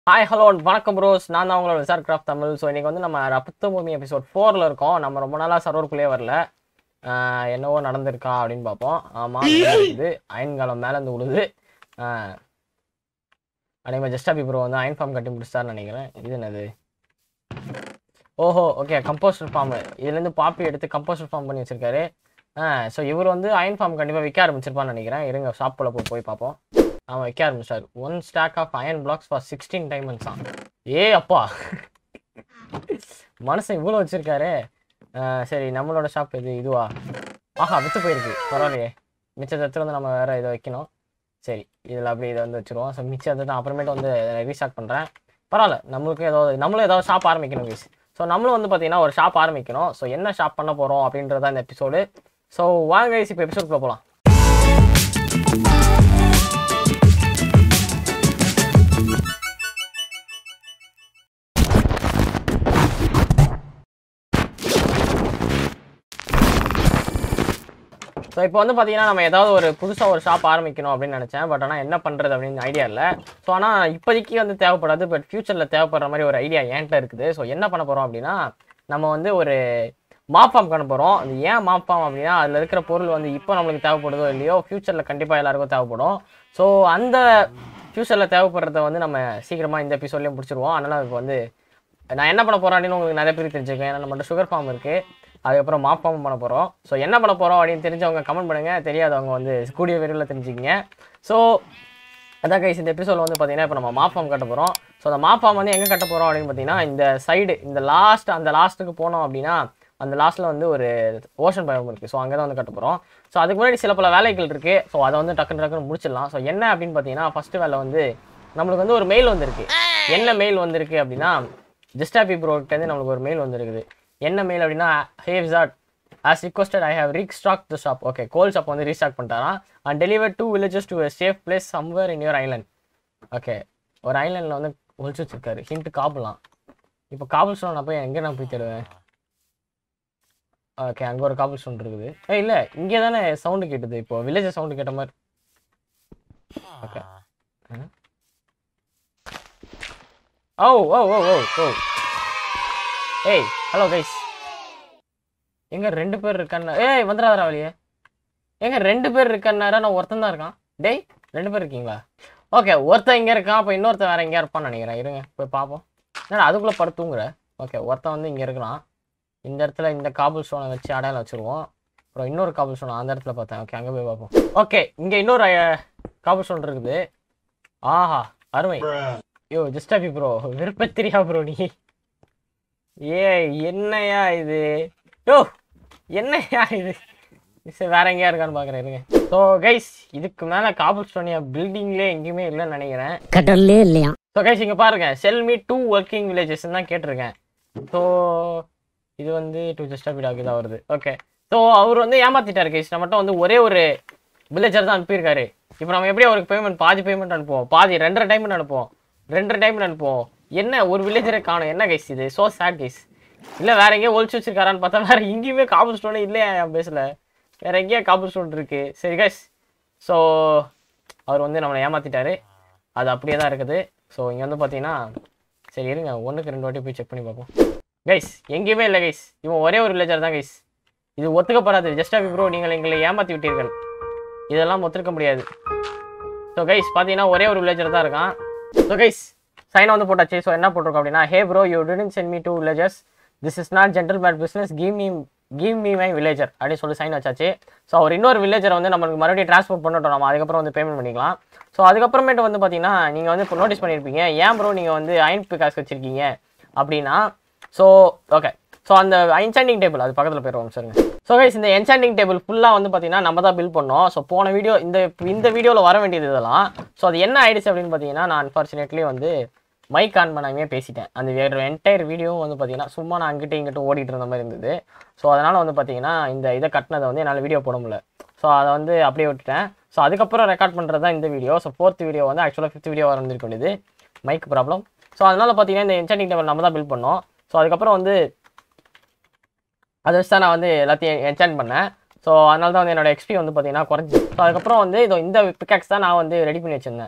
Hi hello வணக்கம் pros நான் தான் உங்களோட விசார் கிராஃப்ட் தமிழ் ஸோ இன்னைக்கு வந்து நம்ம ரப்பத்து பூமி எபிசோட் ஃபோரில் இருக்கோம் நம்ம ரொம்ப நாளாக சர்வருக்குள்ளேயே வரல ஆஹ் என்னவோ நடந்திருக்கா அப்படின்னு பார்ப்போம் ஆமாம் இருக்குது அயன் காலம் மேலே இருந்து விழுது ஆஹ் அதே மாதிரி ஜஸ்டாபி ப்ரோ வந்து அயன் ஃபார்ம் கட்டி முடிச்சிட்டாருன்னு நினைக்கிறேன் இது என்னது ஓஹோ ஓகே கம்போஸ்டர் ஃபார்ம் இதுலேருந்து பாப்பி எடுத்து கம்போஸ்டர் ஃபார்ம் பண்ணி வச்சிருக்காரு ஸோ இவர் வந்து அயன் ஃபார்ம் கண்டிப்பாக விற்க ஆரம்பிச்சிருப்பான்னு நினைக்கிறேன் இருங்க ஷாப்பில் போய் போய் பார்ப்போம் அவன் வைக்க ஆரம்பிச்சார் one stack of iron blocks for sixteen diamonds தான் ஏ அப்பா மனுஷன் இவ்வளோ வச்சிருக்காரு ஆஹ் சரி நம்மளோட ஷாப் இது இதுவா ஆஹா வித்து போயிருக்கு பரவாயில்லையே மிச்சத்தை வந்து நம்ம வேற இதை வைக்கணும் சரி இதில் அப்படியே இதை வந்து வச்சுருவோம் ஸோ மிச்சத்தை தான் அப்புறமேட்டு வந்து ரீஸ்டார்ட் பண்ணுறேன் பரவாயில்ல நம்மளுக்கு ஏதாவது நம்மளும் ஏதாவது ஷாப் ஆரம்பிக்கணும் கைஸ் ஸோ நம்மளும் வந்து பார்த்தீங்கன்னா ஒரு ஷாப் ஆரம்பிக்கணும் ஸோ என்ன ஷாப் பண்ண போகிறோம் அப்படின்றத இந்த எபிசோடு ஸோ வாங்க கைஸ் இப்போ எபிசோட்குள்ளே போகலாம் ஸோ இப்போ வந்து பார்த்தீங்கன்னா நம்ம ஏதாவது ஒரு புதுசாக ஒரு ஷாப் ஆரம்பிக்கணும் அப்படின்னு நினச்சேன் பட் ஆனால் என்ன பண்ணுறது அப்படின்னு ஐடியா இல்லை ஸோ ஆனால் இப்போதைக்கு வந்து தேவைப்படாது பட் ஃப்யூச்சரில் தேவைப்படுற மாதிரி ஒரு ஐடியா என்கிட்ட இருக்குது ஸோ என்ன பண்ண போகிறோம் அப்படின்னா நம்ம வந்து ஒரு மாப் ஃபார்ம் பண்ண போகிறோம் அது ஏன் மாப் ஃபார்ம் அப்படின்னா அதில் இருக்கிற பொருள் வந்து இப்போ நம்மளுக்கு தேவைப்படுதோ இல்லையோ ஃப்யூச்சரில் கண்டிப்பாக எல்லாருக்கும் தேவைப்படும் ஸோ அந்த ஃப்யூச்சரில் தேவைப்படுறத வந்து நம்ம சீக்கிரமாக இந்த எபிசோட்லேயும் பிடிச்சிருவோம் அதனால் அதுக்கு வந்து நான் என்ன பண்ண போகிறேன் அப்படின்னு உங்களுக்கு நிறைய பேர் தெரிஞ்சுக்கேன் ஏன்னா நம்மள்ட்ட சுகர் ஃபார்ம் இருக்குது அதுக்கப்புறம் மாப் ஃபார்ம் பண்ண போகிறோம் ஸோ என்ன பண்ண போகிறோம் அப்படின்னு தெரிஞ்சவங்க கமெண்ட் பண்ணுங்கள் தெரியாதவங்க வந்து கூடிய விரைவில் தெரிஞ்சுக்கிங்க ஸோ அதான் கைஸ் இந்த எபிசோட் வந்து பார்த்தீங்கன்னா இப்போ நம்ம மாப் ஃபார்ம் கட்ட போகிறோம் ஸோ அந்த மாப் ஃபார்ம் வந்து எங்கே கட்ட போகிறோம் அப்படின்னு பார்த்தீங்கன்னா இந்த சைடு இந்த லாஸ்ட் அந்த லாஸ்ட்டுக்கு போனோம் அப்படின்னா அந்த லாஸ்ட்டில் வந்து ஒரு ஓஷன் பயம் இருக்குது ஸோ அங்கே தான் வந்து கட்ட போகிறோம் ஸோ அதுக்கு முன்னாடி சில பல வேலைகள் இருக்குது ஸோ அதை வந்து டக்குன்னு டக்குன்னு முடிச்சிடலாம் ஸோ என்ன அப்படின்னு பார்த்தீங்கன்னா ஃபஸ்ட்டு வேலை வந்து நம்மளுக்கு வந்து ஒரு மெயில் வந்திருக்கு என்ன மெயில் வந்திருக்கு அப்படின்னா ஜஸ்டாபி ப்ரோக்கிட்டேருந்து நம்மளுக்கு ஒரு மெயில் வந்திருக்குது என்ன மெயில் அப்படின்னா ஹே விசாட் as requested I have restock the shop okay கோல் ஷாப் வந்து ரீஸ்டாக் பண்ணிட்டாராம் and deliver two villages to safe place somewhere in your island okay ஒரு ஐலண்டில் வந்து ஒழிச்சு வச்சிருக்காரு ஹிண்ட் காபலாம் இப்போ காபல் ஸ்டோன் நான் போய் எங்கே நான் போய் தேடுவேன் ஓகே அங்கே ஒரு காபல் ஸ்டோன் இருக்குது ஏ இல்லை இங்கே தானே சவுண்டு கேட்டுது இப்போ வில்லேஜ் சவுண்டு கேட்ட மாதிரி ஓகே ஓ ஓ ஓ ஓ ஓ ஏய் ஹலோ கைஸ் எங்க ரெண்டு பேர் இருக்கான்னா ஏய் வந்துடாதரா வழியே எங்க ரெண்டு பேர் இருக்கான்னாரா நான் ஒருத்தன் தான் இருக்கான் டேய் ரெண்டு பேர் இருக்கீங்களா ஓகே ஒருத்தன் இங்கே இருக்கான் அப்போ இன்னொருத்தன் வேற எங்கேயா இருப்பான்னு நினைக்கிறேன் இருங்க போய் பார்ப்போம் ஏன்னா அதுக்குள்ளே படுத்துங்கிற ஓகே ஒருத்தன் வந்து இங்கே இருக்கிறான் இந்த இடத்துல இந்த காபுல் ஸ்டோனை வச்சு அடையாளம் வச்சுருவோம் அப்புறம் இன்னொரு காபுல் ஸ்டோன் அந்த இடத்துல பார்த்தேன் ஓகே அங்கே போய் பார்ப்போம் ஓகே இங்கே இன்னொரு அஹ், காபுல் ஸ்டோன் இருக்குது ஆஹா அருமை யோ ஜஸ்டாபி ப்ரோ விருப்பத்திரியா ப்ரோ நீ ஏ என்னையா இது யோ என்னையா இது சரி வேற எங்கேயா இருக்கான்னு பார்க்குறேன் இருங்க ஸோ கைஸ் இதுக்கு மேலே காபுல் ஸ்டோனியா பில்டிங்லேயே எங்கேயுமே இல்லைன்னு நினைக்கிறேன் கடல்லே இல்லையா ஸோ கைஸ் இங்கே பாருங்க sell me two working villages தான் கேட்டிருக்கேன் ஸோ இது வந்து டூ ஜஸ்டாபி டாக் தான் வருது ஓகே ஸோ அவர் வந்து ஏமாத்திட்டாரு கைஸ் நம்மகிட்ட வந்து ஒரே ஒரு வில்லேஜர் தான் அனுப்பியிருக்காரு இப்போ நம்ம எப்படி அவருக்கு பேமெண்ட் பாதி பேமெண்ட் அனுப்புவோம் பாதி ரெண்டரை டைம் அனுப்புவோம் ரெண்டரை டைம் அனுப்புவோம் என்ன ஒரு வில்லேஜரை காணும் என்ன கைஸ் இது ஸோ சேட் கைஸ் இல்லை வேற எங்கேயோ ஒழிச்சு வச்சிருக்காரான்னு பார்த்தா வேற எங்கேயுமே காபல் ஸ்டோனே இல்லையா என் பேசல வேற எங்கேயா காபல் ஸ்டோன் இருக்கு சரி கைஸ் ஸோ அவர் வந்து நம்மளை ஏமாத்திட்டாரு அது அப்படியே தான் இருக்குது ஸோ இங்கே வந்து பார்த்தீங்கன்னா சரி இருங்க ஒன்றுக்கு ரெண்டு வாட்டி போய் செக் பண்ணி பார்ப்போம் கைஸ் எங்கேயுமே இல்லை கைஸ் இவன் ஒரே ஒரு வில்லேஜர் தான் கைஸ் இது ஒத்துக்கப்படாது ஜஸ்ட் ஆஃபி ப்ரோ நீங்கள் எங்களை ஏமாற்றி விட்டீர்கள் இதெல்லாம் ஒத்துக்க முடியாது ஸோ கைஸ் பார்த்தீங்கன்னா ஒரே ஒரு வில்லேஜர் தான் இருக்கான் ஸோ கைஸ் சைன் வந்து போட்டாச்சு ஸோ என்ன போட்டிருக்கோம் அப்படின்னா hey bro you didn't send me two villages this is not gentleman business give me give me my villager அப்படின்னு சொல்லி சைன் வச்சாச்சு ஸோ அவர் இன்னொரு வில்லேஜரை வந்து நம்மளுக்கு மறுபடியும் ட்ரான்ஸ்போர்ட் பண்ணட்டும் நம்ம அதுக்கப்புறம் வந்து பேமெண்ட் பண்ணிக்கலாம் ஸோ அதுக்கப்புறமேட்டு வந்து பார்த்தீங்கன்னா நீங்கள் வந்து இப்போ நோட்டீஸ் பண்ணியிருப்பீங்க ஏன் ப்ரோ நீங்கள் வந்து அயன் பிகாஸ் வச்சிருக்கீங்க அப்படின்னா ஸோ ஓகே ஸோ அந்த என்சாண்டிங் டேபிள் அது பக்கத்தில் போயிடுவோம் சரிங்க ஸோ கைஸ் இந்த என்சாண்டிங் டேபிள் ஃபுல்லாக வந்து பார்த்தீங்கன்னா நம்ம தான் பில் பண்ணோம் ஸோ போன வீடியோ இந்த இந்த வீடியோவில் வர வேண்டியது இதெல்லாம் ஸோ அது என்ன ஆயிடுச்சு அப்படின்னு பார்த்தீங்கன்னா நான் அன்ஃபார்ச்சுனேட்லி வந்து மைக் ஆன் பண்ணாமே பேசிட்டேன் அந்த வேறு என்டையர் வீடியோவும் வந்து பார்த்தீங்கன்னா சும்மா நான் அங்கிட்ட இங்கிட்ட ஓடிட்டு இருந்த மாதிரி இருந்தது ஸோ அதனால் வந்து பார்த்தீங்கன்னா இந்த இதை கட்டினதை வந்து என்னால் வீடியோ போட முடியல ஸோ அதை வந்து அப்படியே விட்டுட்டேன் ஸோ அதுக்கப்புறம் ரெக்கார்ட் பண்ணுறது தான் இந்த வீடியோ ஸோ ஃபோர்த் வீடியோ வந்து ஆக்சுவலாக ஃபிஃப்த் வீடியோ வந்திருக்க வேண்டியது மைக் ப்ராப்ளம் ஸோ அதனால் பார்த்தீங்கன்னா இந்த என்சாண்டிங் டேபிள் நம்ம தான் பில் பண்ணோம் ஸோ அதுக்கப்புறம் வந்து அதை வச்சு தான் நான் வந்து எல்லாத்தையும் என்சாண்ட் பண்ணேன் ஸோ அதனால தான் வந்து என்னோட எக்ஸ்பி வந்து பார்த்தீங்கன்னா குறைஞ்சி ஸோ அதுக்கப்புறம் வந்து இதோ இந்த பிக்காக்ஸ் தான் நான் வந்து ரெடி பண்ணி வச்சிருந்தேன்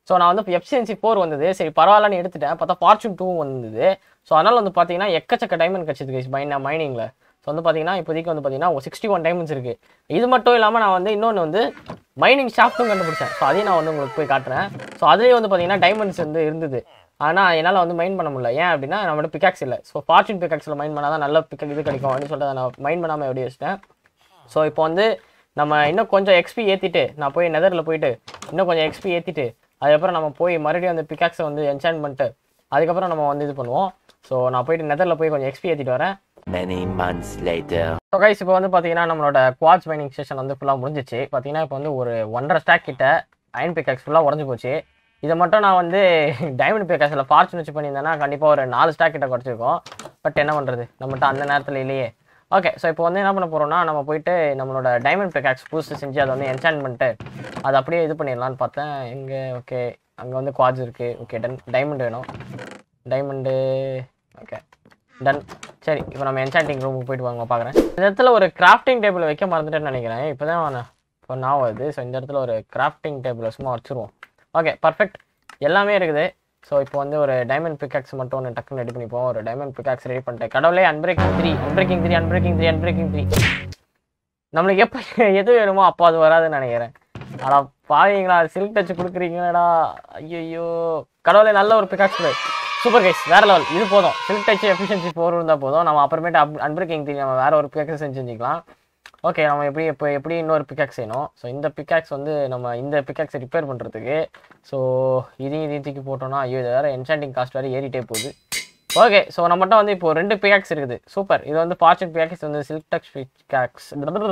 ஸோ நான் வந்து எஃபிஷியன்சி ஃபோர் வந்தது சரி பரவாயில்லன்னு எடுத்துட்டேன் பார்த்தா ஃபார்ச்சூன் டூ வந்தது ஸோ அதனால் வந்து பார்த்தீங்கன்னா எக்கச்சக்க டைமண்ட் கிடச்சிது கைஸ் மைன் மைனிங்கில் ஸோ வந்து பார்த்தீங்கன்னா இப்போதைக்கு வந்து பார்த்தீங்கன்னா சிக்ஸ்டி ஒன் டைமண்ட்ஸ் இருக்குது இது மட்டும் இல்லாமல் நான் வந்து இன்னொன்று வந்து மைனிங் ஷாஃப்ட்டும் கண்டுபிடிச்சேன் ஸோ அதையும் நான் வந்து உங்களுக்கு போய் காட்டுறேன் ஸோ அதுலேயே வந்து பார்த்தீங்கன்னா டைமண்ட்ஸ் வந்து இருந்தது ஆனால் என்னால் வந்து மைன் பண்ண முடியல ஏன் அப்படின்னா நம்மளோட பிகாக்ஸ் இல்லை ஸோ ஃபார்ச்சூன் பிகாக்ஸில் மைன் பண்ணால் தான் நல்ல பிக்கக் இது கிடைக்கும் அப்படின்னு சொல்லிட்டு அதை நான் மைன் பண்ணாமல் எப்படி வச்சிட்டேன் ஸோ இப்போ வந்து நம்ம இன்னும் கொஞ்சம் எக்ஸ்பி ஏற்றிட்டு நான் போய் நெதரில் போயிட்டு இன்னும் கொஞ்சம் எக்ஸ்பி ஏற்றிட்டு அதுக்கப்புறம் நம்ம போய் மறுபடியும் அந்த பிகாக்ஸை வந்து என்சான் பண்ணிட்டு அதுக்கப்புறம் நம்ம வந்து இது பண்ணுவோம் ஸோ நான் போயிட்டு நெதரில் போய் கொஞ்சம் எக்ஸ்பி ஏற்றிட்டு வரேன் Many months later. So guys இப்போ வந்து பார்த்தீங்கன்னா நம்மளோட குவாட்ஸ் மைனிங் செஷன் வந்து ஃபுல்லாக முடிஞ்சிச்சு பார்த்தீங்கன்னா இப்போ வந்து ஒரு ஒன்றரை ஸ்டாக் கிட்ட அயன் பிகாக்ஸ் ஃபுல்லாக உடஞ்சி போச்சு இதை மட்டும் நான் வந்து டைமண்ட் பிகாக்ஸில் ஃபார்ச்சூன் வச்சு பண்ணியிருந்தேன்னா கண்டிப்பாக ஒரு நாலு ஸ்டாக் கிட்ட குறைச்சிருக்கோம் பட் என்ன பண்ணுறது நம்மகிட்ட அந்த நேரத்தில் இல்லையே ஓகே ஸோ இப்போ வந்து என்ன பண்ண போகிறோம்னா நம்ம போயிட்டு நம்மளோட டைமண்ட் பிகாக்ஸ் புதுசு செஞ்சு அதை வந்து என்சான் பண்ணிட்டு அதை அப்படியே இது பண்ணிடலான்னு பார்த்தேன் எங்கே ஓகே அங்கே வந்து குவாட்ஸ் இருக்குது ஓகே டன் டைமண்ட் வேணும் டைமண்டு ஓகே டன் சரி இப்போ நம்ம என்சாண்டிங் ரூமுக்கு போயிட்டு வாங்க பார்க்குறேன் இந்த இடத்துல ஒரு கிராஃப்டிங் டேபிள் வைக்க மறந்துட்டேன்னு நினைக்கிறேன் இப்போ தான் இப்போ நான் வருது ஸோ இந்த இடத்துல ஒரு கிராஃப்டிங் டேபிள் சும்மா வச்சுருவோம் ஓகே பர்ஃபெக்ட் எல்லாமே இருக்குது ஸோ இப்போ வந்து ஒரு டைமண்ட் பிகாக்ஸ் மட்டும் ஒன்று டக்குன்னு ரெடி பண்ணிப்போம் ஒரு டைமண்ட் பிகாக்ஸ் ரெடி பண்ணிட்டேன் கடவுளே unbreaking three unbreaking three unbreaking three unbreaking three நம்மளுக்கு எப்போ எது வேணுமோ அப்போ அது வராதுன்னு நினைக்கிறேன் ஆனால் பாவீங்களா சில்க் டச் கொடுக்குறீங்களா ஐயோ கடவுளே நல்ல ஒரு பிகாக்ஸ் சூப்பர் கைஸ் வேற லெவல் இது போதும் சில்க் டச் எஃபிஷியன்சி ஃபோர் இருந்தால் போதும் நம்ம அப்புறமேட்டு அப் அன்பிரேக்கிங் த்ரீ நம்ம வேற ஒரு பிகாக்ஸ் செஞ்சு செஞ்சுக்கலாம் ஓகே நம்ம எப்படி இப்போ எப்படி இன்னொரு பிகாக்ஸ் செய்யணும் ஸோ இந்த பிகாக்ஸ் வந்து நம்ம இந்த பிகாக்ஸை ரிப்பேர் பண்ணுறதுக்கு ஸோ இதையும் இதையும் தூக்கி போட்டோம்னா ஐயோ இது வேறு என்சாண்டிங் காஸ்ட் வேறு ஏறிட்டே போகுது ஓகே ஸோ நம்மகிட்ட வந்து இப்போ ரெண்டு பிகாக்ஸ் இருக்குது சூப்பர் இது வந்து ஃபார்ச்சூன் பிகாக்ஸ் வந்து silk touch pickaxe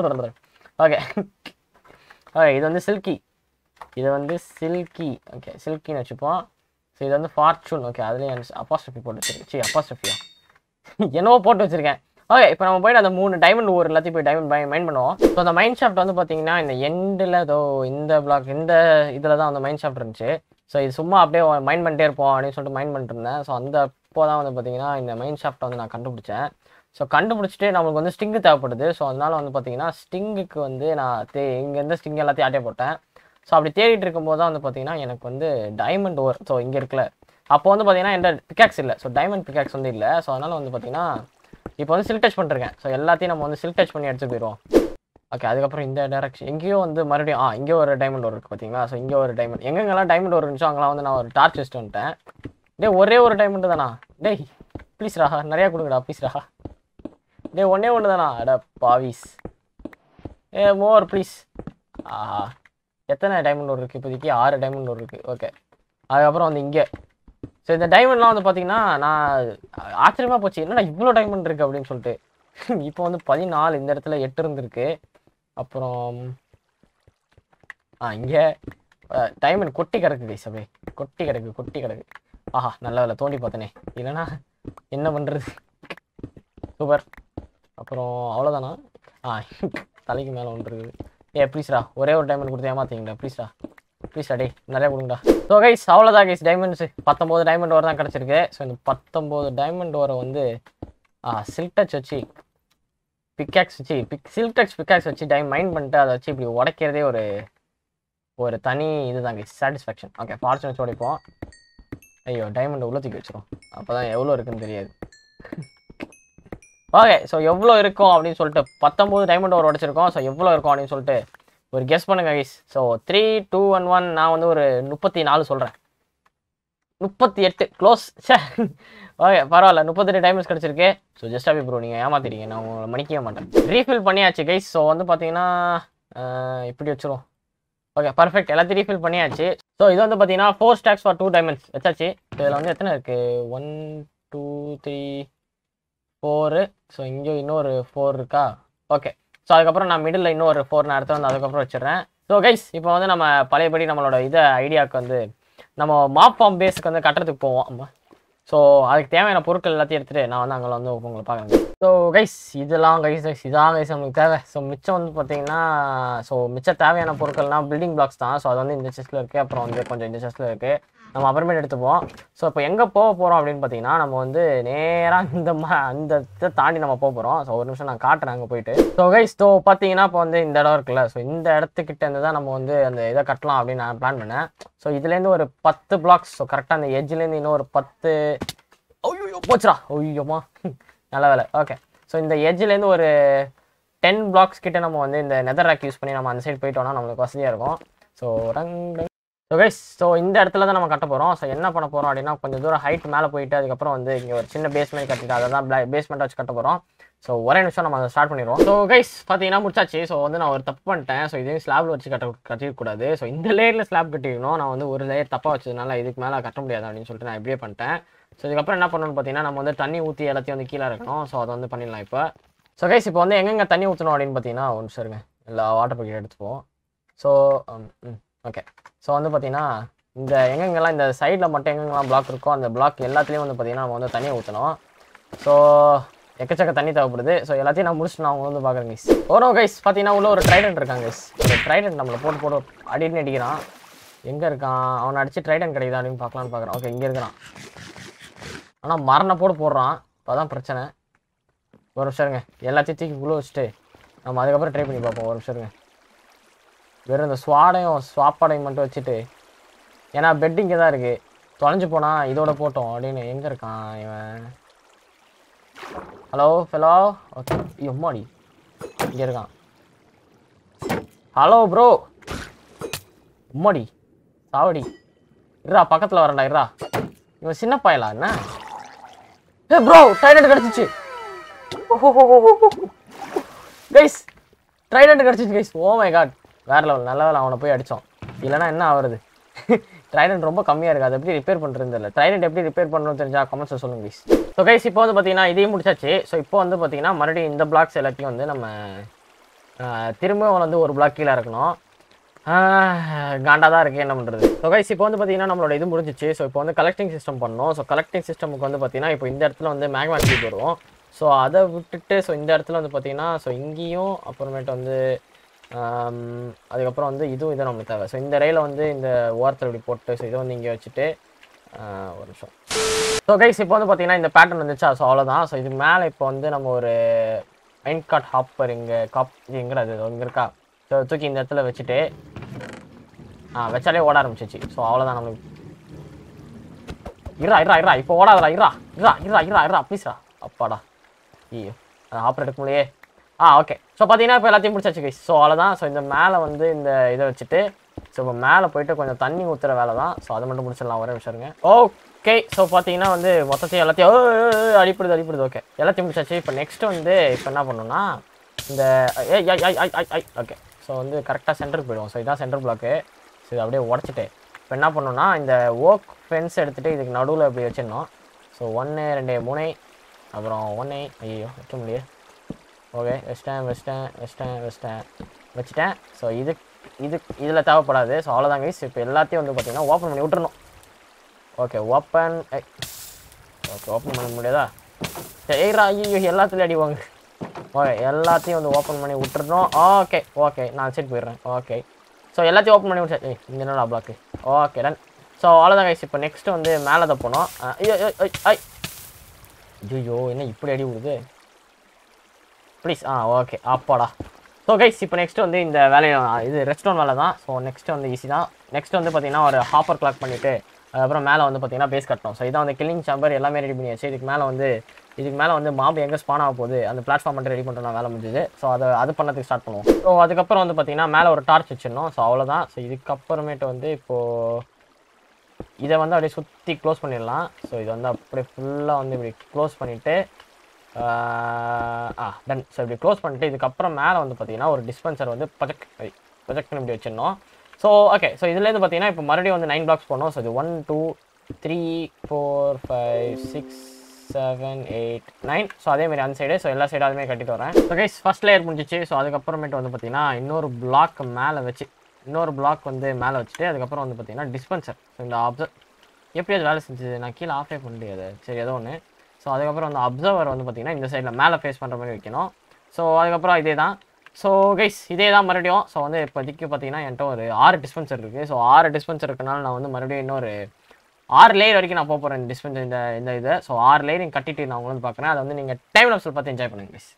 okay okay இது வந்து சில்கி இது வந்து சில்கி ஓகே சில்கின்னு வச்சுப்போம் ஸோ இது வந்து ஃபார்ச்சூன் ஓகே அதுலேயும் அப்பாஸ்ட்ரஃபி போட்டு வச்சிருக்கேன் சி அப்பாஸ்ட்ரஃபியா என்னவோ போட்டு வச்சிருக்கேன் ஓகே இப்போ நம்ம போயிட்டு அந்த மூணு டைமண்ட் ஒரு எல்லாத்தையும் போய் டைமண்ட் மைண்ட் பண்ணுவோம் ஸோ அந்த மைண்ட் ஷாஃப்ட் வந்து பார்த்தீங்கன்னா இந்த எண்டில் ஏதோ இந்த பிளாக் இந்த இதில் தான் அந்த மைண்ட் ஷாஃப்ட் இருந்துச்சு ஸோ இது சும்மா அப்படியே மைண்ட் பண்ணிட்டே இருப்போம் அப்படின்னு சொல்லிட்டு மைண்ட் பண்ணிட்டு இருந்தேன் ஸோ அந்த அப்போ தான் வந்து பார்த்தீங்கன்னா இந்த மைண்ட் ஷாஃப்ட்டை வந்து நான் கண்டுபிடிச்சேன் ஸோ கண்டுபிடிச்சிட்டு நம்மளுக்கு வந்து ஸ்டிங்கு தேவைப்படுது ஸோ அதனால வந்து பார்த்தீங்கன்னா ஸ்டிங்குக்கு வந்து நான் தே இங்கேருந்து ஸ்டிங் எல்லாத்தையும் ஆட்டே போட்டேன் ஸோ அப்படி தேடிட்டு இருக்கும்போது தான் வந்து பார்த்தீங்கன்னா எனக்கு வந்து டைமண்ட் ஓவர் ஸோ இங்கே இருக்குல்ல அப்போ வந்து பார்த்தீங்கன்னா எந்த பிகாக்ஸ் இல்லை ஸோ டைமண்ட் பிகாக்ஸ் வந்து இல்லை ஸோ அதனால் வந்து பார்த்தீங்கன்னா இப்போ வந்து சில்க் டச் பண்ணிருக்கேன் ஸோ எல்லாத்தையும் நம்ம வந்து சில்க் டச் பண்ணி எடுத்து போயிடுவோம் ஓகே அதுக்கப்புறம் இந்த டேரக்ஷன் எங்கேயோ வந்து மறுபடியும் ஆ இங்கே ஒரு டைமண்ட் ஒரு இருக்குது பார்த்தீங்களா ஸோ இங்கே ஒரு டைமண்ட் எங்கெங்கெல்லாம் டைமண்ட் ஒரு இருந்துச்சோ அங்கெல்லாம் வந்து நான் ஒரு டார்ச் வச்சுட்டு வந்துட்டேன் டேய் ஒரே ஒரு டைமண்ட் தானா டேய் ப்ளீஸ்ரா நிறையா கொடுங்கடா ப்ளீஸ்ரா டேய் ஒன்றே ஒன்று தானா அட பாவிஸ் ஏ மோர் ப்ளீஸ் ஆஹா எத்தனை டைமண்ட் ஒரு இருக்குது இப்போதைக்கு ஆறு டைமண்ட் ஒரு இருக்குது ஓகே அதுக்கப்புறம் வந்து இங்கே ஸோ இந்த டைமண்ட்லாம் வந்து பார்த்தீங்கன்னா நான் ஆச்சரியமாக போச்சு என்னடா இவ்வளோ டைமண்ட் இருக்குது அப்படின்னு சொல்லிட்டு இப்போ வந்து பதினாலு இந்த இடத்துல எட்டு இருந்திருக்கு அப்புறம் ஆ இங்கே டைமண்ட் கொட்டி கிடக்கு கைஸ் அப்படியே கொட்டி கிடக்கு கொட்டி கிடக்கு ஆஹா நல்ல வேலை தோண்டி பார்த்தனே இல்லைன்னா என்ன பண்ணுறது சூப்பர் அப்புறம் அவ்வளோதானா ஆ தலைக்கு மேலே ஒன்று இருக்குது ஏ ப்ளீஸ்டா ஒரே ஒரு டைமண்ட் கொடுத்து ஏமாத்தீங்கடா ப்ளீஸ்டா ப்ளீஸ்டா டே நிறையா கொடுங்கடா ஸோ கைஸ் அவ்வளோதான் கைஸ் டைமண்ட்ஸு பத்தொம்போது டைமண்ட் ஓவர் தான் கிடச்சிருக்கு ஸோ இந்த பத்தொம்போது டைமண்ட் ஓரை வந்து சில்க் டச் வச்சு பிக்காக்ஸ் வச்சு பிக் சில்க் டச் பிக்காக்ஸ் வச்சு டைம் மைண்ட் பண்ணிட்டு அதை வச்சு இப்படி உடைக்கிறதே ஒரு ஒரு தனி இதுதான் கைஸ் சாட்டிஸ்ஃபேக்ஷன் ஓகே ஃபார்ச்சூன் வச்சு உடைப்போம் ஐயோ டைமண்ட் உள்ள தூக்கி வச்சிரும் அப்போ தான் எவ்வளோ இருக்குன்னு தெரியாது ஓகே ஸோ எவ்வளோ இருக்கும் அப்படின்னு சொல்லிட்டு பத்தொம்போது டைமண்ட் ஓவர் உடைச்சிருக்கோம் ஸோ எவ்வளோ இருக்கும் அப்படின்னு சொல்லிட்டு ஒரு கெஸ் பண்ணுங்க guys so three two one one நான் வந்து ஒரு முப்பத்தி நாலு சொல்கிறேன் முப்பத்தி எட்டு க்ளோஸ் சே ஓகே பரவாயில்ல முப்பத்தெட்டு டைமண்ட்ஸ் கிடச்சிருக்கு ஸோ ஜஸ்ட் அப்படி ப்ரோ நீங்கள் ஏமாத்திட்டீங்க நான் உங்களை மன்னிக்கவே மாட்டேன் ரீஃபில் பண்ணியாச்சு கைஸ் ஸோ வந்து பார்த்தீங்கன்னா அஹ், இப்படி வச்சிரும் ஓகே பர்ஃபெக்ட் எல்லாத்தையும் ரீஃபில் பண்ணியாச்சு ஸோ இது வந்து பார்த்தீங்கன்னா four stacks for two diamonds வச்சாச்சு ஸோ இதில் வந்து எத்தனை இருக்குது one two three four so இங்கே இன்னொரு ஃபோர் இருக்கா ஓகே ஸோ அதுக்கப்புறம் நான் மிடில் இன்னொரு ஃபோர் நான் எடுத்து வந்து அதுக்கப்புறம் வச்சிடுறேன் ஸோ கைஸ் இப்போ வந்து நம்ம பழையபடி நம்மளோட இதை ஐடியாவுக்கு வந்து நம்ம மாப் ஃபார்ம் பேஸுக்கு வந்து கட்டுறதுக்கு போவோம் ஆமாம் ஸோ அதுக்கு தேவையான பொருட்கள் எல்லாத்தையும் எடுத்துகிட்டு நான் வந்து அங்கே வந்து உங்களை பார்க்குறேன் ஸோ கைஸ் இதெல்லாம் கைஸ் கைஸ் இதான் கைஸ் நமக்கு தேவை ஸோ மிச்சம் வந்து பார்த்தீங்கன்னா ஸோ மிச்ச தேவையான பொருட்கள்னா பில்டிங் பிளாக்ஸ் தான் ஸோ அது வந்து இந்த செஸ்ட்டில் இருக்குது அப்புறம் வந்து கொஞ்சம் இந்த செஸ்ட்டில் இருக்குது நம்ம அப்புறமேட்டு எடுத்துப்போம் ஸோ இப்போ எங்கே போக போகிறோம் அப்படின்னு பார்த்தீங்கன்னா நம்ம வந்து நேராக இந்த மா அந்த இதை தாண்டி நம்ம போக போகிறோம் ஸோ ஒரு நிமிஷம் நான் காட்டுறேன் அங்கே போயிட்டு ஸோ கைஸ் ஸோ பார்த்தீங்கன்னா இப்போ வந்து இந்த இடம் இருக்குல்ல ஸோ இந்த இடத்துக்கிட்ட இருந்து தான் நம்ம வந்து அந்த இதை கட்டலாம் அப்படின்னு நான் பிளான் பண்ணேன் ஸோ இதுலேருந்து ஒரு பத்து பிளாக்ஸ் ஸோ கரெக்டாக அந்த எட்ஜ்லேருந்து இன்னும் ஒரு பத்து ஐயோ போச்சுடா ஐயோமா நல்ல வேலை ஓகே ஸோ இந்த எட்ஜ்லேருந்து ஒரு டென் பிளாக்ஸ் கிட்ட நம்ம வந்து இந்த நெதர் ரேக் யூஸ் பண்ணி நம்ம அந்த சைடு போயிட்டோம்னா நம்மளுக்கு வசதியாக இருக்கும் ஸோ ரங் ஸோ கைஸ் ஸோ இந்த இடத்துல தான் நம்ம கட்ட போகிறோம் ஸோ என்ன பண்ண போகிறோம் அப்படின்னா கொஞ்சம் தூரம் ஹைட் மேலே போயிட்டு அதுக்கப்புறம் வந்து இங்கே ஒரு சின்ன பேஸ்மெண்ட் கட்டிட்டு அதை தான் பேஸ்மெண்ட் வச்சு கட்ட போகிறோம் ஸோ ஒரே நிமிஷம் நம்ம அதை ஸ்டார்ட் பண்ணிடுவோம் ஸோ கைஸ் பார்த்தீங்கன்னா முடிச்சாச்சு ஸோ வந்து நான் ஒரு தப்பு பண்ணிட்டேன் ஸோ இதையும் ஸ்லாப்ல வச்சு கட்ட கட்டிடக்கூடாது ஸோ இந்த லேயரில் ஸ்லாப் கட்டிக்கணும் நான் வந்து ஒரு லேயர் தப்பாக வச்சதுனால இதுக்கு மேலே கட்ட முடியாது அப்படின்னு சொல்லிட்டு நான் இப்படியே பண்ணிட்டேன் ஸோ இதுக்கப்புறம் என்ன பண்ணணும்னு பார்த்தீங்கன்னா நம்ம வந்து தண்ணி ஊற்றி எல்லாத்தையும் வந்து கீழே இருக்கணும் ஸோ அதை வந்து பண்ணிடலாம் இப்போ ஸோ கைஸ் இப்போ வந்து எங்கெங்கே தண்ணி ஊற்றணும் அப்படின்னு பார்த்தீங்கன்னா ஒரு நிமிஷம் இருங்க எல்லா வாட்டர் பக்கெட் எடுத்துப்போம் ஸோ ஓகே ஸோ வந்து பார்த்தீங்கன்னா இந்த எங்கெங்கெல்லாம் இந்த சைடில் மட்டும் எங்கெங்கெல்லாம் பிளாக் இருக்கோ அந்த பிளாக் எல்லாத்துலேயும் வந்து பார்த்தீங்கன்னா நம்ம வந்து தண்ணியை ஊற்றணும் ஸோ எக்கச்சக்க தண்ணி தேவைப்படுது ஸோ எல்லாத்தையும் நான் முடிச்சுட்டு நான் அவங்க வந்து பார்க்குறேன் கைஸ் ஓரம் கைஸ் பார்த்தீங்கன்னா உள்ள ஒரு ட்ரைடன்ட் இருக்காங்க கைஸ் இந்த ட்ரைடன்ட் நம்மளை போட்டு போட்டு அடின்னு அடிக்கிறான் எங்கே இருக்கான் அவனை அடிச்சு ட்ரைடன் கிடைக்குதா அப்படின்னு பார்க்கலான்னு பார்க்குறான் ஓகே இங்கே இருக்கிறான் ஆனால் மரண போட்டு போடுறான் அதான் பிரச்சனை ஒரு நிமிஷம் இருங்க எல்லாத்தையும் தூக்கி உள்ள வச்சுட்டு நம்ம அதுக்கப்புறம் ட்ரை பண்ணி பார்ப்போம் ஒரு நிமிஷம் இருங்க வெறும் இந்த ஸ்வாடையும் ஸ்வாப்பாடையும் மட்டும் வச்சுட்டு ஏன்னா பெட் இங்கே தான் இருக்குது தொலைஞ்சு போனா இதோட போட்டோம் அப்படின்னு எங்கே இருக்கான் இவன் ஹலோ ஃபெலோ ஓகே எம்மாடி இங்கே இருக்கான் ஹலோ ப்ரோ உம்மாடி சாவடி இருடா பக்கத்தில் வரேன்டா இருடா இவன் சின்ன பயலா என்ன ஏ ப்ரோ ட்ரைடன்ட் கிடச்சிச்சு கைஸ் ட்ரைடன்ட் கிடச்சிச்சு கைஸ் ஓ மை காட் வேற லெவல் நல்ல வேலை அவனை போய் அடித்தோம் இல்லைன்னா என்ன ஆகுறது ட்ரைடன்ட் ரொம்ப கம்மியாக இருக்குது அதை எப்படி ரிப்பேர் பண்ணுறது இல்லை ட்ரைடன்ட் எப்படி ரிப்பேர் பண்ணணும்னு தெரிஞ்சா கமெண்ட்ஸில் சொல்லுங்க கைஸ் ஸோ கைஸ் இப்போ வந்து பார்த்தீங்கன்னா இதையும் முடிச்சாச்சு ஸோ இப்போ வந்து பார்த்தீங்கன்னா மறுபடியும் இந்த பிளாக்ஸ் எல்லாத்தையும் வந்து நம்ம ஆஹ், திரும்பவும் வந்து ஒரு பிளாக் கீழே இருக்கணும் காண்டா தான் இருக்குது என்ன பண்ணுறது ஸோ கைஸ் இப்போ வந்து பார்த்தீங்கன்னா நம்மளோட இது முடிஞ்சிச்சு ஸோ இப்போ வந்து கலெக்டிங் சிஸ்டம் பண்ணணும் ஸோ கலெக்டிங் சிஸ்டமுக்கு வந்து பார்த்தீங்கன்னா இப்போ இந்த இடத்துல வந்து மேக்மா டியூப் வரும் ஸோ அதை விட்டுட்டு ஸோ இந்த இடத்துல வந்து பார்த்தீங்கன்னா ஸோ இங்கேயும் அப்புறமேட்டு வந்து ஆம், அதுக்கப்புறம் வந்து இதுவும் இது நம்மளுக்கு தேவை ஸோ இந்த ரயில வந்து இந்த ஓரத்தில் இப்படி போட்டு ஸோ இதை வந்து இங்கே வச்சுட்டு ஆஹ், ஒரு நிமிஷம் ஸோ கைஸ் இப்போ வந்து பார்த்தீங்கன்னா இந்த பேட்டர்ன் வந்துச்சா ஸோ அவ்வளோதான் ஸோ இது மேலே இப்போ வந்து நம்ம ஒரு மைண்ட் காட் ஹாப்பர் இங்கே காப் இது எங்கடா இது இங்கே இருக்கா ஸோ தூக்கி இந்த இடத்துல வச்சுட்டு ஆ வச்சாலே ஓட ஆரம்பிச்சிச்சு ஸோ அவ்வளோதான் நம்மளுக்கு இருடா இருடா இருடா இப்போ ஓடாதடா இருடா இருடா இருடா இருடா இருடா ப்ளீஸ்டா அப்பாடா ஐயோ ஆப்ரேட் எடுக்க முடியே ஆ ஓகே ஸோ பார்த்தீங்கன்னா இப்போ எல்லாத்தையும் முடிச்சாச்சு கைஸ் ஸோ அவ்வளோதான் ஸோ இந்த மேலே வந்து இந்த இதை வச்சுட்டு ஸோ இப்போ மேலே போயிட்டு கொஞ்சம் தண்ணி ஊற்றுற வேலை தான் ஸோ அதை மட்டும் முடிச்சிடலாம் ஒரே நிமிஷம் இருங்க ஓகே ஸோ பார்த்தீங்கன்னா வந்து மொத்தத்தையும் எல்லாத்தையும் ஓ, ஓ, ஓ, அடிப்படுது அடிப்படுது ஓகே எல்லாத்தையும் முடிச்சாச்சு இப்போ நெக்ஸ்ட் வந்து இப்போ என்ன பண்ணணும்னா இந்த ஏய் ஐ ஐ ஐ ஐ ஐ ஓகே ஸோ வந்து கரெக்டாக சென்டருக்கு போயிடுவோம் ஸோ இதான் சென்டர் பிளாக்கு ஸோ இதை அப்படியே உடச்சிட்டு இப்போ என்ன பண்ணணும்னா இந்த ஓக் ஃபென்ஸ் எடுத்துகிட்டு இதுக்கு நடுவில் இப்படி வச்சிடணும் ஸோ ஒன்று ரெண்டு மூணு அப்புறம் ஒன்று ஐயோ வைக்க முடியாது ஓகே வச்சிட்டேன் வச்சிட்டேன் வச்சிட்டேன் வச்சிட்டேன் வச்சுட்டேன் ஸோ இது இது இதில் தேவைப்படாது ஸோ அவ்வளோதான் கைஸ் இப்போ எல்லாத்தையும் வந்து பார்த்தீங்கன்னா ஓப்பன் பண்ணி விட்டுறணும் ஓகே ஓப்பன் ஓகே ஓப்பன் பண்ண முடியாதா சரிடா ஐயோ எல்லாத்துலேயும் அடிவாங்க ஓகே எல்லாத்தையும் வந்து ஓப்பன் பண்ணி விட்டுறணும் ஓகே ஓகே நான் சரி போயிடுறேன் ஓகே ஸோ எல்லாத்தையும் ஓப்பன் பண்ணி விட்டு ஏய் இங்கே என்னடா பிளாக்கு ஓகே டன் ஸோ அவ்வளோதான் கைஸ் இப்போ நெக்ஸ்ட் வந்து மேலே தான் போனோம் ஐயோ ஐயோ, ஐயோ, ஐ ஐயோ என்ன இப்படி அடி விடுது ப்ளீஸ் ஆ ஓகே அப்பாடா ஸோ கைஸ் இப்போ நெக்ஸ்ட் வந்து இந்த வேலையை இது ரெஸ்டாரண்ட் வேலை தான் ஸோ நெக்ஸ்ட் வந்து ஈஸி தான் நெக்ஸ்ட் வந்து பார்த்தீங்கன்னா ஒரு ஹாப்பர் கிளாக் பண்ணிவிட்டு அதுக்கப்புறம் மேலே வந்து பார்த்தீங்கன்னா பேஸ் கட்டணும் ஸோ இதான் வந்து கில்லிங் சாம்பர் எல்லாமே ரெடி பண்ணியாச்சு இதுக்கு மேலே வந்து இதுக்கு மேலே வந்து மாப் எங்கே ஸ்பான் ஆக போகுது அந்த பிளாட்ஃபார்ம் மட்டும் ரெடி பண்ணுறோம் வேலை முடிஞ்சுது ஸோ அதை அது பண்ணதுக்கு ஸ்டார்ட் பண்ணுவோம் ஸோ அதுக்கப்புறம் வந்து பார்த்தீங்கன்னா மேலே ஒரு டார்ச் வச்சிடணும் ஸோ அவ்வளோதான் ஸோ இதுக்கப்புறமேட்டு வந்து இப்போது இதை வந்து அப்படியே சுற்றி க்ளோஸ் பண்ணிடலாம் ஸோ இதை வந்து அப்படியே ஃபுல்லாக வந்து இப்படி க்ளோஸ் பண்ணிவிட்டு ஆ டன் ஸோ இப்படி க்ளோஸ் பண்ணிட்டு இதுக்கப்புறம் மேலே வந்து பார்த்தீங்கன்னா ஒரு டிஸ்பென்சர் வந்து ப்ரொஜெக்ட் ப்ரொஜெக்ட் இப்படி வச்சிடணும் ஸோ ஓகே ஸோ இதுலேருந்து பார்த்தீங்கன்னா இப்போ மறுபடியும் வந்து நைன் பிளாக்ஸ் போடணும் ஸோ இது one two three four five six seven eight nine so அதேமாதிரி அந்த சைடு ஸோ எல்லா சைடும் அதுமாதிரி கட்டிட்டு வரேன் ஸோ கைஸ் ஃபஸ்ட் லேயர் முடிஞ்சிச்சு ஸோ அதுக்கப்புறமேட்டு வந்து பார்த்தீங்கன்னா இன்னொரு பிளாக் மேலே வச்சு இன்னொரு பிளாக் வந்து மேலே வச்சுட்டு அதுக்கப்புறம் வந்து பார்த்தீங்கன்னா டிஸ்பென்சர் ஸோ இந்த அப்சர் எப்படி அது வேலை செஞ்சது நான் கீழே ஆஃபே பண்ண முடியாது சரி ஏதோ ஒன்று ஸோ அதுக்கப்புறம் அந்த அப்சர்வர் வந்து பார்த்தீங்கன்னா இந்த சைடில் மேலே ஃபேஸ் பண்ணுற மாதிரி வைக்கணும் ஸோ அதுக்கப்புறம் இதே தான் ஸோ கைஸ் இதே தான் மறுபடியும் ஸோ வந்து இப்போதைக்கு பார்த்தீங்கன்னா என்கிட்ட ஒரு ஆறு டிஸ்பென்சர் இருக்குது ஸோ ஆறு டிஸ்பென்சர் இருக்கனால நான் வந்து மறுபடியும் இன்னொரு ஆறு லேயர் வரைக்கும் நான் போக போகிறேன் டிஸ்பென்ஸ் இந்த இந்த இதை ஸோ ஆறு லேயர் கட்டிட்டு நான் உங்களை வந்து பார்க்குறேன் அதை வந்து நீங்கள் டைம் லாப்ஸில் பார்த்து என்ஜாய் பண்ணுங்க guys.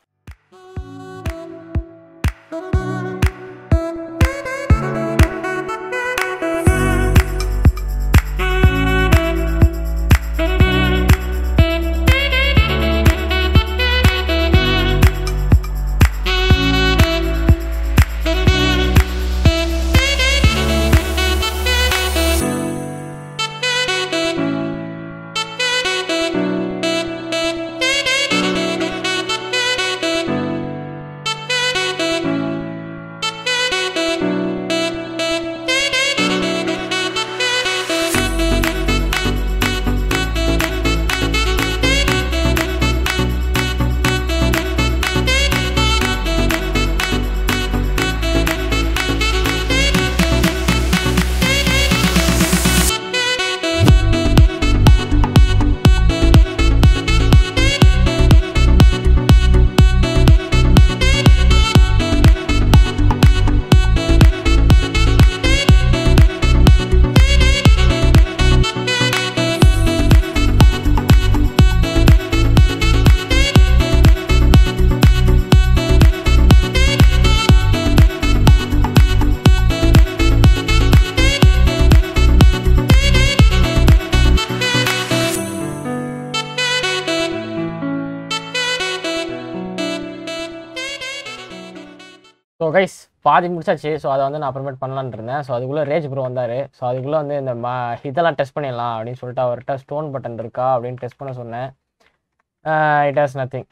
ஸோ கைஸ் பாதி முடிச்சாச்சு ஸோ அதை வந்து நான் அப்புறமேட் பண்ணலான்னு இருந்தேன் ஸோ அதுக்குள்ளே ரேஜ் ப்ரோ வந்தார் ஸோ அதுக்குள்ளே வந்து இந்த மா இதெல்லாம் டெஸ்ட் பண்ணிடலாம் அப்படின்னு சொல்லிட்டு அவர்கிட்ட ஸ்டோன் பட்டன் இருக்கா அப்படின்னு டெஸ்ட் பண்ண சொன்னேன் இட் ஹாஸ் நத்திங்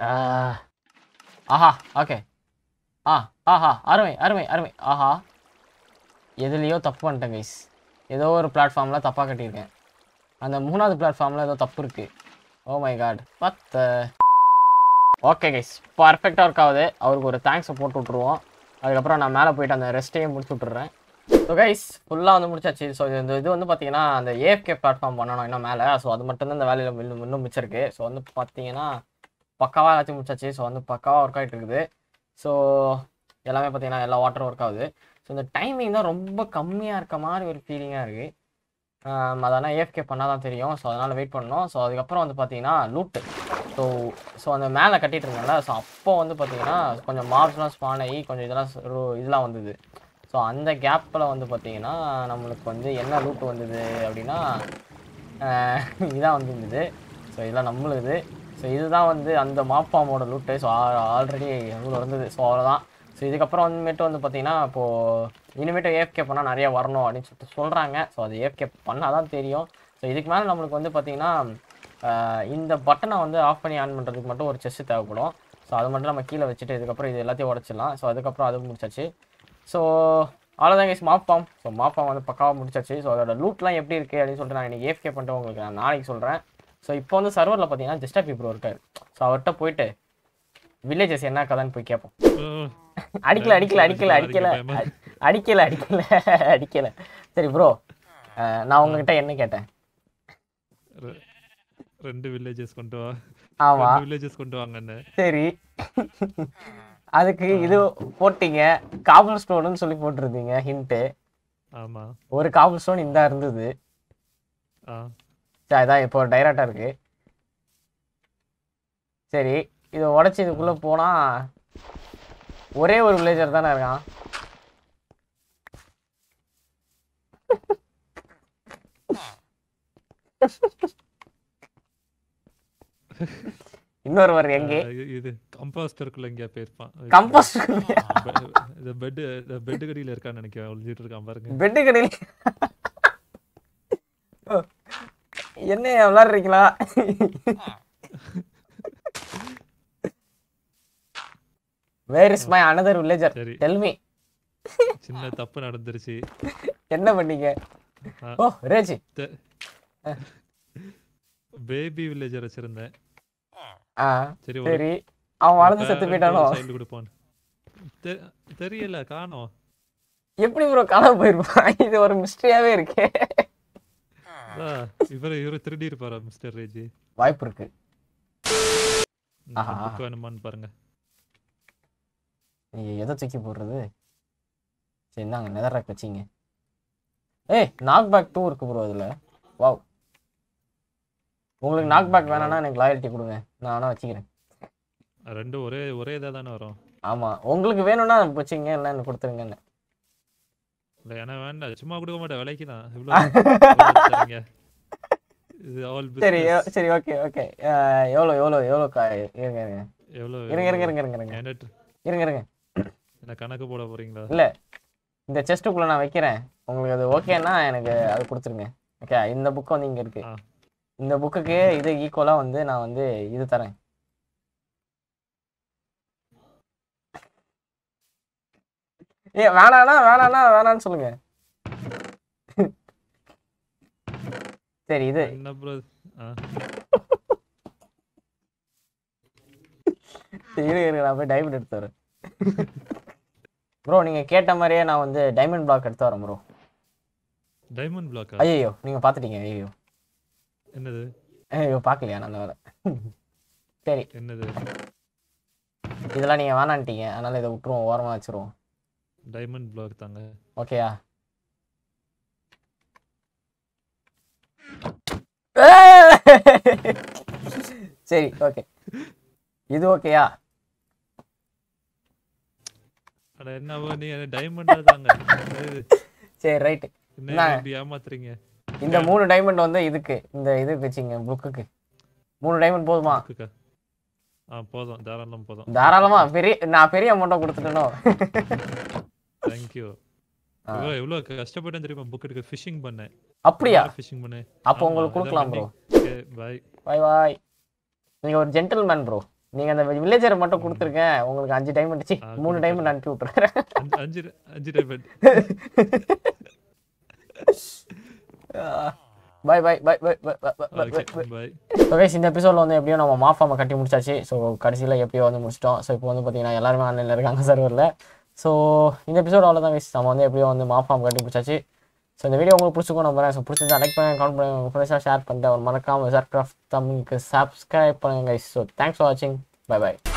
ஆஹா ஓகே ஆ ஆஹா அருமை அருமை அருமை ஆஹா எதுலேயோ தப்பு பண்ணிட்டேன் கைஸ் ஏதோ ஒரு பிளாட்ஃபார்மில் தப்பாக கட்டியிருக்கேன் அந்த மூணாவது பிளாட்ஃபார்மில் ஏதோ தப்பு இருக்குது ஓ மை காட் பத்து ஓகே கைஸ் பர்ஃபெக்டாக ஒர்க் ஆகுது அவருக்கு ஒரு தேங்க்ஸை போட்டு விட்ருவோம் அதுக்கப்புறம் நான் மேலே போயிட்டு அந்த ரெஸ்ட்டையும் முடிச்சு விட்றேன் ஸோ கைஸ் ஃபுல்லாக வந்து முடிச்சாச்சு ஸோ இந்த இது வந்து பார்த்தீங்கன்னா அந்த ஏஎஃப்கே பிளாட்ஃபார்ம் பண்ணணும் இன்னும் மேலே ஸோ அது மட்டும்தான் இந்த வேலையில் இன்னும் இன்னும் மிச்சிருக்கு ஸோ வந்து பார்த்தீங்கன்னா பக்காவாக எல்லாத்தையும் முடிச்சாச்சு ஸோ வந்து பக்காவாக ஒர்க் ஆகிட்டு இருக்குது ஸோ எல்லாமே பார்த்தீங்கன்னா எல்லா வாட்டரும் ஒர்க் ஆகுது ஸோ இந்த டைமிங் தான் ரொம்ப கம்மியாக இருக்க மாதிரி ஒரு ஃபீலிங்காக இருக்குது அதனால் ஏஎஃப்கே பண்ணால் தான் தெரியும் ஸோ அதனால் வெயிட் பண்ணோம் ஸோ அதுக்கப்புறம் வந்து பார்த்தீங்கன்னா லூட்டு ஸோ ஸோ அந்த மேலே கட்டிட்டு இருந்தேன்ல ஸோ அப்போ வந்து பார்த்தீங்கன்னா கொஞ்சம் மாப்ஸ்லாம் ஸ்பான் ஆகி கொஞ்சம் இதெல்லாம் ஸ்- ரோ- இதெல்லாம் வந்தது ஸோ அந்த கேப்பில் வந்து பார்த்தீங்கன்னா நம்மளுக்கு வந்து என்ன லூட்டு வந்தது அப்படின்னா ஆஹ் இதான் வந்துருந்தது ஸோ இதெல்லாம் நம்மளுது ஸோ இதுதான் வந்து அந்த மாப்பாமோட லூட்டு ஸோ ஆல்ரெடி இவ்வளோ இருந்தது ஸோ அவ்வளோதான் ஸோ இதுக்கப்புறம் வந்துமேட்டு வந்து பார்த்தீங்கன்னா இப்போது இனிமேட்டு ஏஎஃப்கே பண்ணால் நிறைய வரணும் அப்படின்னு சொல்லிட்டு சொல்கிறாங்க ஸோ அது ஏஎஃப்கே பண்ணால் தான் தெரியும் ஸோ இதுக்கு மேலே நம்மளுக்கு வந்து பார்த்தீங்கன்னா ஆஹ் இந்த பட்டனை வந்து ஆஃப் பண்ணி ஆன் பண்ணுறதுக்கு மட்டும் ஒரு செஸ்ஸு தேவைப்படும் ஸோ அது மட்டும் நம்ம கீழே வச்சுட்டு இதுக்கப்புறம் இது எல்லாத்தையும் உடச்சிடலாம் ஸோ அதுக்கப்புறம் அது முடிச்சாச்சு ஸோ அவ்வளோதான் guys mob farm so mob farm வந்து பக்காவாக முடிச்சாச்சு ஸோ அதோட லூட்லாம் எப்படி இருக்குது அப்படின்னு சொல்லிட்டு நான் இன்னைக்கு ஏஃப்கே பண்ணிட்டு உங்களுக்கு நான் நாளைக்கு சொல்கிறேன் ஸோ இப்போ வந்து சர்வரில் பார்த்தீங்கன்னா ஜஸ்டா பீப்ரோ இருக்காரு ஸோ அவர்கிட்ட போயிட்டு வில்லேஜஸ் என்ன கதைன்னு போய் கேட்போம் அடிக்கல அடிக்கல அடிக்கல அடிக்கல அ- அடிக்கல அடிக்கல அடிக்கல சரி ப்ரோ நான் உங்ககிட்ட என்ன கேட்டேன் ரெ- ரெண்டு வில்லேஜஸ் கொண்டு வா ஆமா ரெண்டு வில்லேஜஸ் கொண்டு வாங்கன்னு சரி அதுக்கு இது போட்டீங்க காபல் ஸ்டோனுன்னு சொல்லி போட்டிருந்தீங்க ஹிண்ட்டு ஆமா ஒரு காபல் ஸ்டோன் இந்த இருந்தது ஆ சரி அதான் இப்போ டைரக்டாக இருக்கு சரி இதை உடச்சி இதுக்குள்ளே போனால் ஒரே ஒரு வில்லேஜர் தானே இருக்கான் இன்னொருவர் எங்கே அஹ் இ- இது கம்பாஸ்டருக்குள்ள எங்கேயா போயிருப்பான் கம்போஸ்ட் இந்த பெட் இந்த பெட் கடியில இருக்கான்னு நினைக்கிறேன் ஒளிஞ்சிட்டு இருக்கான் பாருங்க பெட்டு கடையில் என்ன விளாடுறீங்களா where is my another villager சரி டெல் மீ சின்ன தப்பு நடந்துருச்சு என்ன பண்ணீங்க ஆ. ஓ ரேஜி பேபி வில்லேஜர் வச்சிருந்தேன் ஆ சரி ஒரு சரி அவன் வளர்ந்து செத்து போயிட்டானோ சைல்டு கொடுப்பான் தெ- தெரியல காணோம் எப்படி ப்ரோ காணாம போயிருப்பான் இது ஒரு மிஸ்டரியாவே இருக்கே இவரு இவரு திருடி இருப்பாரா மிஸ்டர் ரேஜி வாய்ப்பு இருக்கு ஆஹா. புக் வேணுமான்னு பாருங்க நீங்க எதை தூக்கி போடுறது சரி இந்தாங்க நெதர் ரேக் வச்சிங்க ஏய் நாக் பேக் டூ இருக்கு ப்ரோ அதில் வாவ் உங்களுக்கு நாக் பேக் வேணாம்னா எனக்கு லாயல்ட்டி கொடுங்க நான் வேணா வச்சுக்கிறேன் ரெண்டும் ஒரே ஒரே இதாக தானே வரும் ஆமாம் உங்களுக்கு வேணும்னா வச்சுங்க இல்லை எனக்கு கொடுத்துருங்கன்னு இல்லை ஏன்னா வேண்டாம் சும்மா கொடுக்க மாட்டேன் விலைக்கு தான் இவ்வளோ இது ஆல் சரி பிஸ்னஸ் எ- சரி ஓகே ஓகே எவ்வளோ எவ்வளோ எவ்வளோ கா இருங்க இருங்க எவ்வளோ இருங்க இருங்க இருங்க இருங்க இருங்க என்கிட்ட இருங்க இருங்க என்ன கணக்கு போட போறீங்களா இல்லை இந்த செஸ்ட்டுக்குள்ளே நான் வைக்கிறேன் உங்களுக்கு அது ஓகேன்னா எனக்கு அது கொடுத்துருங்க ஓகே இந்த புக் வந்து இங்கே இருக்கு ஆ. இந்த புக்குக்கு இது ஈக்குவலாக வந்து நான் வந்து இது தரேன் ஏ வேணாண்ணா வேணாண்ணா வேணான்னு சொல்லுங்க சரி இது என்ன ப்ரோ ஆ சரி, இருங்க இருங்க நான் போய் டைமண்ட் எடுத்து வரேன் ப்ரோ நீங்கள் கேட்ட மாதிரியே நான் வந்து டைமண்ட் பிளாக் எடுத்து வரேன் ப்ரோ டைமண்ட் பிளாக்கா ஐயோ நீங்கள் பார்த்துட்டீங்க ஐயோ என்னது ஐயோ பார்க்கலையா நல்ல வேலை சரி என்னது இதெல்லாம் நீங்கள் வேணான்ட்டீங்க அதனால் இதை விட்டுருவோம் ஓரமாக வச்சுருவோம் டைமண்ட் பிளாக் தாங்க ஓகேயா சரி ஓகே இது ஓகேயா அட என்ன bro, நீ டைமண்டா தாங்க இது, சரி ரைட்டு என்ன என்ன? இப்படி ஏமாத்துறீங்க இந்த மூணு டைமண்ட் வந்து இதுக்கு இந்த இதுக்கு வச்சுங்க புக்குக்கு மூணு டைமண்ட் போதுமா புக்குக்கா? ஆ போதும் தாராளம் போதும் தாராளமா பெரிய நான் பெரிய அமௌண்ட்டை கொடுத்துட்டேனோ தேங்க்யூ ஆ. எவ்வளோ எவ்வளோ கஷ்டப்பட்டேன் தெரியுமா புக் எடுக்க ஃபிஷிங் பண்ணேன் அப்படியா ஃபிஷிங் பண்ணேன் அப்போ உங்களுக்கு கொடுக்கலாம் ப்ரோ ஓகே பாய் பாய் பாய் நீங்க ஒரு ஜென்டில்மேன் ப்ரோ நீங்க அந்த வில்லேஜரை மட்டும் கொடுத்துருக்கேன் உங்களுக்கு அஞ்சு டைமண்ட் சி ஆ, மூணு கொடுத்துட்டேன். டைமண்ட் அனுப்பி விட்டுறேன் அஞ்சு அஞ்சு diamond bye bye bye bye okay bye bye okay இந்த எபிசோடில் வந்து எப்படியோ நம்ம மாஃபாமை கட்டி முடிச்சாச்சு ஸோ கடைசியில் எப்படியோ வந்து முடிச்சிட்டோம் ஸோ இப்போ வந்து பார்த்தீங்கன்னா எல்லாருமே ஆன்லைனில் இருக்காங்க சர்வரில் ஸோ இந்த எபிசோட் அவ்வளோதான் guys. நம்ம வந்து எப்படியோ வந்து மாஃபாம் கட்டி முடிச்சாச்சு ஸோ இந்த வீடியோ உங்களுக்கு பிடிச்சிருக்கும் நம்புறேன் ஸோ பிடிச்சிருந்தா லைக் பண்ணுங்க கமெண்ட் பண்ணுங்க உங்கள் ஃப்ரெண்ட்ஸாக ஷேர் பண்ணிட்டு ஒரு மறக்காம ஜார் கிராஃப்ட் தமிழுக்கு சப்ஸ்கிரைப் பண்ணுங்க ஸோ தேங்க்ஸ் ஃபார் வாட்சிங் பை பை